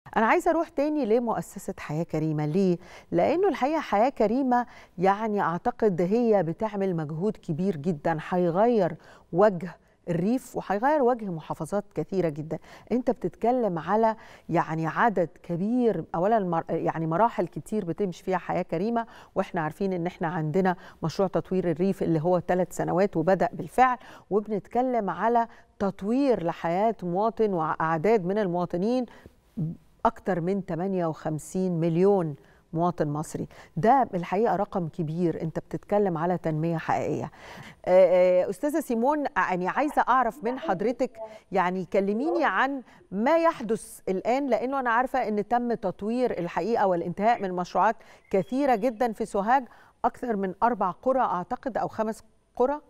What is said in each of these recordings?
أنا عايزة أروح تاني لمؤسسة حياة كريمة ليه؟ لأنه الحقيقة حياة كريمة يعني أعتقد هي بتعمل مجهود كبير جدا هيغير وجه الريف وهيغير وجه محافظات كثيرة جدا انت بتتكلم على يعني عدد كبير اولا يعني مراحل كتير بتمشي فيها حياة كريمة واحنا عارفين ان احنا عندنا مشروع تطوير الريف اللي هو ثلاث سنوات وبدأ بالفعل وبنتكلم على تطوير لحياة مواطن وأعداد من المواطنين أكثر من 58 مليون مواطن مصري ده الحقيقه رقم كبير انت بتتكلم على تنميه حقيقيه استاذه سيمون يعني عايزه اعرف من حضرتك يعني كلميني عن ما يحدث الان لانه انا عارفه ان تم تطوير الحقيقه والانتهاء من مشروعات كثيره جدا في سوهاج اكثر من اربع قرى اعتقد او خمس قرى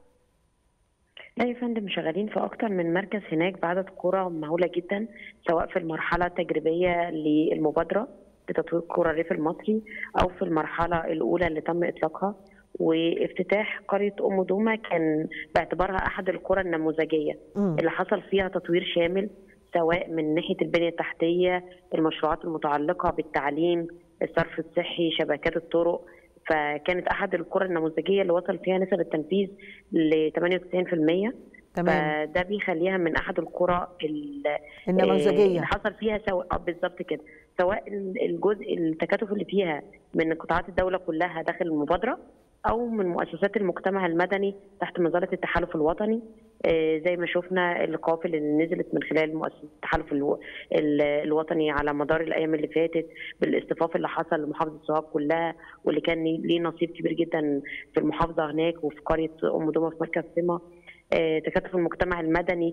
لا يا فندم شغالين في اكتر من مركز هناك بعدد قرى مهوله جدا سواء في المرحله التجريبيه للمبادره لتطوير قرى الريف المصري او في المرحله الاولى اللي تم اطلاقها وافتتاح قريه ام دومه كان باعتبارها احد القرى النموذجيه م. اللي حصل فيها تطوير شامل سواء من ناحيه البنيه التحتيه المشروعات المتعلقه بالتعليم الصرف الصحي شبكات الطرق فكانت احد القرى النموذجيه اللي وصل فيها نسب التنفيذ ل 98% تمام فده بيخليها من احد القرى النموذجيه اللي حصل فيها سواء بالظبط كده سواء الجزء التكاتف اللي فيها من قطاعات الدوله كلها داخل المبادره او من مؤسسات المجتمع المدني تحت مظله التحالف الوطني زي ما شفنا القوافل اللي نزلت من خلال مؤسسه التحالف الوطني على مدار الايام اللي فاتت بالاصطفاف اللي حصل لمحافظه سوهاج كلها واللي كان ليه نصيب كبير جدا في المحافظه هناك وفي قريه ام دومه في مركز سما تكاتف المجتمع المدني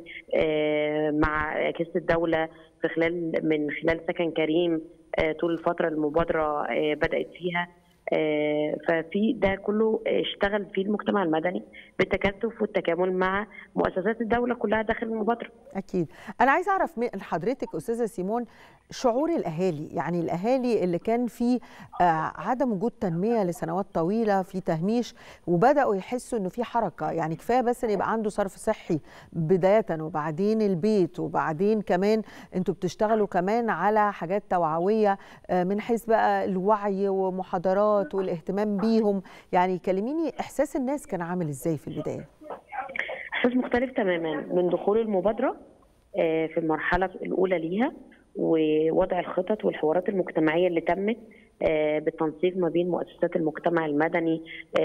مع اجهزه الدوله في خلال من خلال سكن كريم طول الفتره المبادره بدات فيها ففي ده كله اشتغل فيه المجتمع المدني بالتكاتف والتكامل مع مؤسسات الدوله كلها داخل المبادره. اكيد، انا عايزه اعرف من حضرتك استاذه سيمون شعور الاهالي، يعني الاهالي اللي كان في عدم وجود تنميه لسنوات طويله في تهميش وبداوا يحسوا انه في حركه، يعني كفايه بس ان يبقى عنده صرف صحي بدايه وبعدين البيت وبعدين كمان انتوا بتشتغلوا كمان على حاجات توعويه من حيث بقى الوعي ومحاضرات الأسرات والاهتمام بيهم يعني كلميني إحساس الناس كان عامل إزاي في البداية إحساس مختلف تماما من دخول المبادرة في المرحلة الأولى ليها ووضع الخطط والحوارات المجتمعية اللي تمت بالتنسيق ما بين مؤسسات المجتمع المدني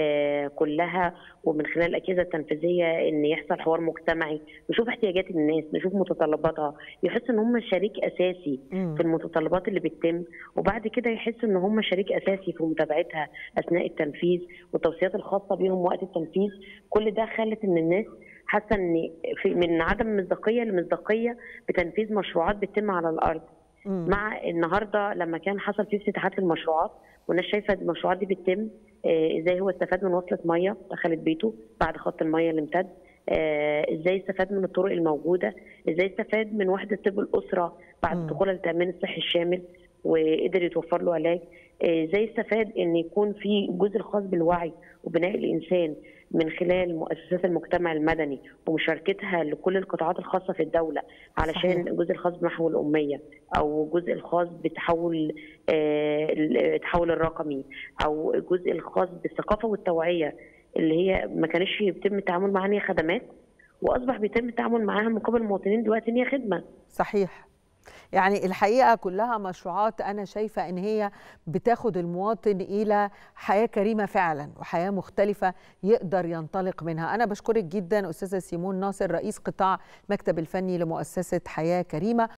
كلها ومن خلال الاجهزه التنفيذيه ان يحصل حوار مجتمعي نشوف احتياجات الناس نشوف متطلباتها يحس ان هم شريك اساسي في المتطلبات اللي بتتم وبعد كده يحس ان هم شريك اساسي في متابعتها اثناء التنفيذ والتوصيات الخاصه بيهم وقت التنفيذ كل ده خلت ان الناس حاسه ان في من عدم مصداقيه لمصداقيه بتنفيذ مشروعات بتتم على الارض مم. مع النهارده لما كان حصل فيه افتتاحات للمشروعات والناس شايفه المشروعات دي بتتم ازاي هو استفاد من وصله ميه دخلت بيته بعد خط الميه اللي امتد ازاي استفاد من الطرق الموجوده ازاي استفاد من وحده طب الاسره بعد دخولها للتامين الصحي الشامل وقدر يتوفر له علاج ازاي استفاد ان يكون في الجزء الخاص بالوعي وبناء الانسان من خلال مؤسسات المجتمع المدني ومشاركتها لكل القطاعات الخاصه في الدوله علشان صحيح. الجزء الخاص بمحو الاميه او الجزء الخاص بتحول التحول الرقمي او الجزء الخاص بالثقافه والتوعيه اللي هي ما كانش بيتم التعامل معاها ان هي خدمات واصبح بيتم التعامل معاها من قبل المواطنين دلوقتي ان هي خدمه صحيح يعني الحقيقه كلها مشروعات انا شايفه ان هي بتاخد المواطن الى حياه كريمه فعلا وحياه مختلفه يقدر ينطلق منها انا بشكرك جدا استاذه سيمون ناصر رئيس قطاع المكتب الفني لمؤسسه حياه كريمه